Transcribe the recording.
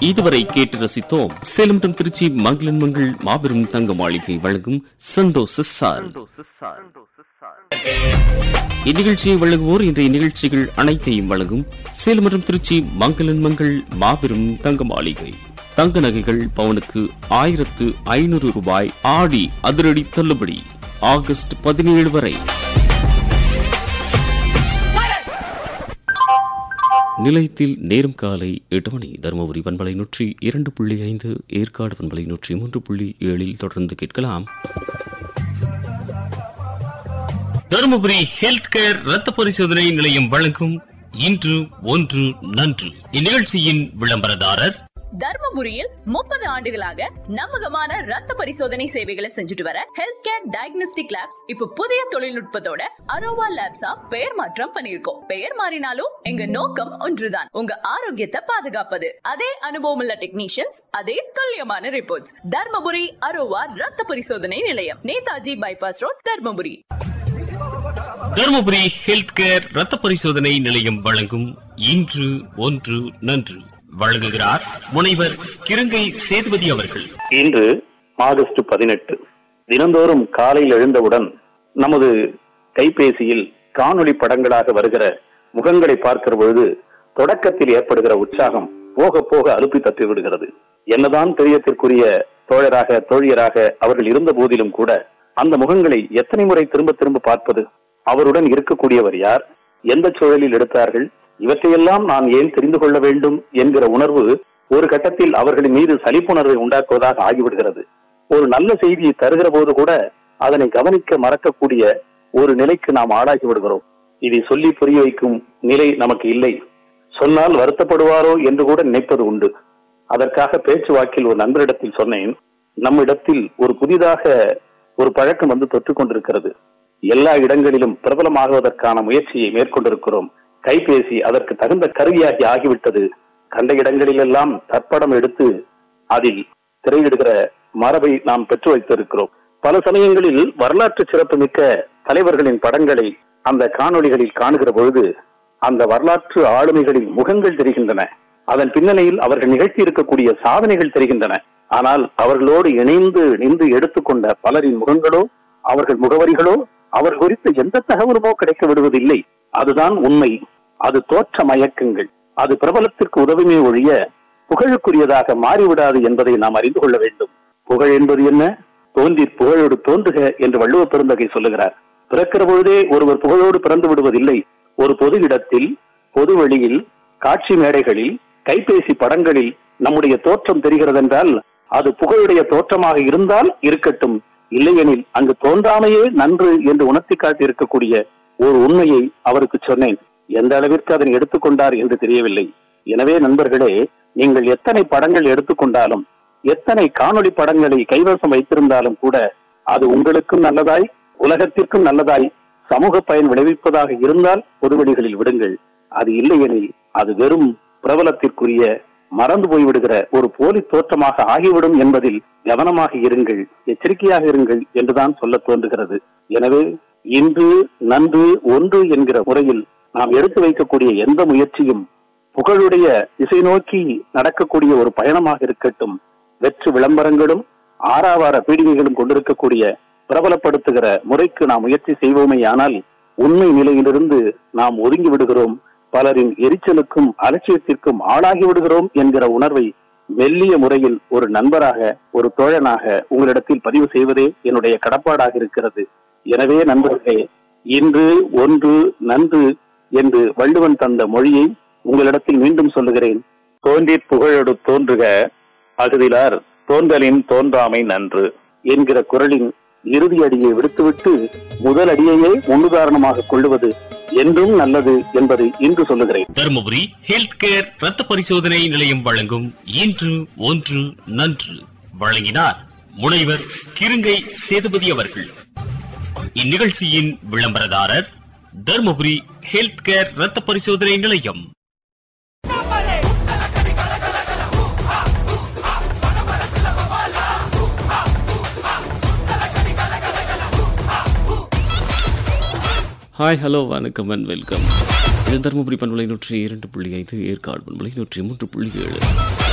இதுவரை கேட்டு ரசித்தோம் சேலம் மற்றும் திருச்சி மங்களன் மங்கள் மாபெரும் தங்க மாளிகை வழங்கும் சந்தோஷ சார் இந்நிகழ்ச்சியை வழங்குவோர் இன்றைய நிகழ்ச்சிகள் அனைத்தையும் வழங்கும் சேலம் மற்றும் திருச்சி மங்களன் மங்கள் மாபெரும் தங்க மாளிகை தங்க நகைகள் பவுனுக்கு ஆயிரத்து ஐநூறு ரூபாய் ஆடி அதிரடி தள்ளுபடி ஆகஸ்ட் பதினேழு வரை நிலையத்தில் நேரம் காலை எட்டு மணி தருமபுரி பண்பலை நூற்றி இரண்டு புள்ளி ஐந்து ஏற்காடு பண்பலை நூற்றி மூன்று புள்ளி ஏழில் தொடர்ந்து கேட்கலாம் தருமபுரி ஹெல்த் கேர் ரத்த பரிசோதனை நிலையம் வழங்கும் இன்று ஒன்று நன்று இந்நிகழ்ச்சியின் விளம்பரதாரர் தர்மபுரியில் முப்பது ஆண்டுகளாக நம்பகமான ரத்த பரிசோதனை சேவைகளை செஞ்சுட்டு வர ஹெல்த் கேர் டயக்னோஸ்டிக் லேப்ஸ் இப்ப புதிய தொழில்நுட்பத்தோட அரோவா லேப்ஸா பெயர் மாற்றம் பண்ணிருக்கோம் பெயர் மாறினாலும் எங்க நோக்கம் ஒன்றுதான் உங்க ஆரோக்கியத்தை பாதுகாப்பது அதே அனுபவம் உள்ள டெக்னீஷியன்ஸ் அதே துல்லியமான ரிப்போர்ட்ஸ் தர்மபுரி அரோவா ரத்த பரிசோதனை நிலையம் Netaji bypass road Dharmapuri Dharmapuri health care ரத்த பரிசோதனை நிலையம் வழங்கும் இன்று ஒன்று நன்று வழங்குகிறார் முனைவர் கிருங்கை சேதுபதி அவர்கள் இன்று ஆகஸ்ட் பதினெட்டு தினந்தோறும் காலையில் எழுந்தவுடன் நமது கைபேசியில் காணொளி படங்களாக வருகிற முகங்களை பார்க்கிற பொழுது தொடக்கத்தில் ஏற்படுகிற உற்சாகம் போக போக அலுப்பி தப்பி விடுகிறது என்னதான் தெரியத்திற்குரிய தோழராக தோழியராக அவர்கள் இருந்த போதிலும் கூட அந்த முகங்களை எத்தனை முறை திரும்ப திரும்ப பார்ப்பது அவருடன் இருக்கக்கூடியவர் யார் எந்த சூழலில் எடுத்தார்கள் இவற்றையெல்லாம் நான் ஏன் தெரிந்து கொள்ள வேண்டும் என்கிற உணர்வு ஒரு கட்டத்தில் அவர்களின் மீது சலிப்புணர்வை உண்டாக்குவதாக ஆகிவிடுகிறது ஒரு நல்ல செய்தியை தருகிற போது கூட அதனை கவனிக்க மறக்கக்கூடிய ஒரு நிலைக்கு நாம் ஆளாகி விடுகிறோம் இதை சொல்லி புரிய வைக்கும் நிலை நமக்கு இல்லை சொன்னால் வருத்தப்படுவாரோ என்று கூட நினைப்பது உண்டு அதற்காக பேச்சுவாக்கில் ஒரு நண்பரிடத்தில் சொன்னேன் நம்மிடத்தில் ஒரு புதிதாக ஒரு பழக்கம் வந்து தொற்றுக் கொண்டிருக்கிறது எல்லா இடங்களிலும் பிரபலமாகுவதற்கான முயற்சியை மேற்கொண்டிருக்கிறோம் கைபேசி அதற்கு தகுந்த கருவியாகி ஆகிவிட்டது கண்ட இடங்களிலெல்லாம் தற்படம் எடுத்து அதில் திரையிடுகிற மரபை நாம் பெற்று வைத்திருக்கிறோம் பல சமயங்களில் வரலாற்று சிறப்புமிக்க தலைவர்களின் படங்களை அந்த காணொளிகளில் காணுகிற பொழுது அந்த வரலாற்று ஆளுமைகளின் முகங்கள் தெரிகின்றன அதன் பின்னணியில் அவர்கள் நிகழ்த்தி இருக்கக்கூடிய சாதனைகள் தெரிகின்றன ஆனால் அவர்களோடு இணைந்து நின்று எடுத்துக்கொண்ட பலரின் முகங்களோ அவர்கள் முகவரிகளோ அவர் குறித்து எந்த தகவலுமோ கிடைக்க விடுவதில்லை அதுதான் உண்மை அது தோற்ற மயக்கங்கள் அது பிரபலத்திற்கு உதவுமே ஒழிய புகழுக்குரியதாக மாறிவிடாது என்பதை நாம் அறிந்து கொள்ள வேண்டும் புகழ் என்பது என்ன தோன்றி புகழோடு தோன்றுக என்று வள்ளுவ பெருந்தகை சொல்லுகிறார் பிறக்கிற பொழுதே ஒருவர் புகழோடு பிறந்து விடுவதில்லை ஒரு பொது இடத்தில் பொது வெளியில் காட்சி மேடைகளில் கைபேசி படங்களில் நம்முடைய தோற்றம் தெரிகிறதென்றால் அது புகழுடைய தோற்றமாக இருந்தால் இருக்கட்டும் இல்லையெனில் அங்கு தோன்றாமையே நன்று என்று உணர்த்தி காட்டி இருக்கக்கூடிய ஒரு உண்மையை அவருக்கு சொன்னேன் எந்த அளவிற்கு அதனை எடுத்துக்கொண்டார் என்று தெரியவில்லை எனவே நண்பர்களே நீங்கள் எத்தனை படங்கள் எடுத்துக்கொண்டாலும் எத்தனை காணொளி படங்களை கைவசம் வைத்திருந்தாலும் கூட அது உங்களுக்கும் நல்லதாய் உலகத்திற்கும் நல்லதாய் சமூக பயன் விளைவிப்பதாக இருந்தால் பொதுவெளிகளில் விடுங்கள் அது இல்லையெனில் அது வெறும் பிரபலத்திற்குரிய மறந்து போய்விடுகிற ஒரு போலி தோற்றமாக ஆகிவிடும் என்பதில் கவனமாக இருங்கள் எச்சரிக்கையாக இருங்கள் என்றுதான் சொல்ல தோன்றுகிறது எனவே இன்று நன்று ஒன்று என்கிற முறையில் நாம் எடுத்து வைக்கக்கூடிய எந்த முயற்சியும் புகழுடைய திசை நோக்கி நடக்கக்கூடிய ஒரு பயணமாக இருக்கட்டும் வெற்று விளம்பரங்களும் ஆறாவார பீடிகைகளும் கொண்டிருக்கக்கூடிய பிரபலப்படுத்துகிற முறைக்கு நாம் முயற்சி செய்வோமே ஆனால் உண்மை நிலையிலிருந்து நாம் ஒதுங்கி விடுகிறோம் பலரின் எரிச்சலுக்கும் அலட்சியத்திற்கும் ஆளாகி விடுகிறோம் என்கிற உணர்வை மெல்லிய முறையில் ஒரு நண்பராக ஒரு தோழனாக உங்களிடத்தில் பதிவு செய்வதே என்னுடைய கடப்பாடாக இருக்கிறது எனவே நண்பர்களே இன்று ஒன்று நன்று என்று வள்ளுவன் தந்த மொழியை உங்களிடத்தில் மீண்டும் சொல்லுகிறேன் தோன்றி புகழோடு தோன்றுக அகுதிலார் தோன்றலின் தோன்றாமை நன்று என்கிற குரலின் இறுதி அடியை விடுத்துவிட்டு முதல் அடியையே முன்னுதாரணமாக கொள்ளுவது என்றும் நல்லது என்பதை இன்று சொல்லுகிறேன் தருமபுரி ஹெல்த் கேர் ரத்த பரிசோதனை நிலையம் வழங்கும் இன்று ஒன்று நன்று வழங்கினார் முனைவர் கிருங்கை சேதுபதி அவர்கள் இந்நிகழ்ச்சியின் விளம்பரதாரர் தருமபுரி ஹெல்த் கேர் ரத்த பரிசோதனை நிலையம் ஹாய் ஹலோ வணக்கம் அண்ட் வெல்கம் இது தருமபுரி பண்பலை நூற்றி இரண்டு புள்ளி ஐந்து ஏற்காடு பண்பலை நூற்றி மூன்று புள்ளி ஏழு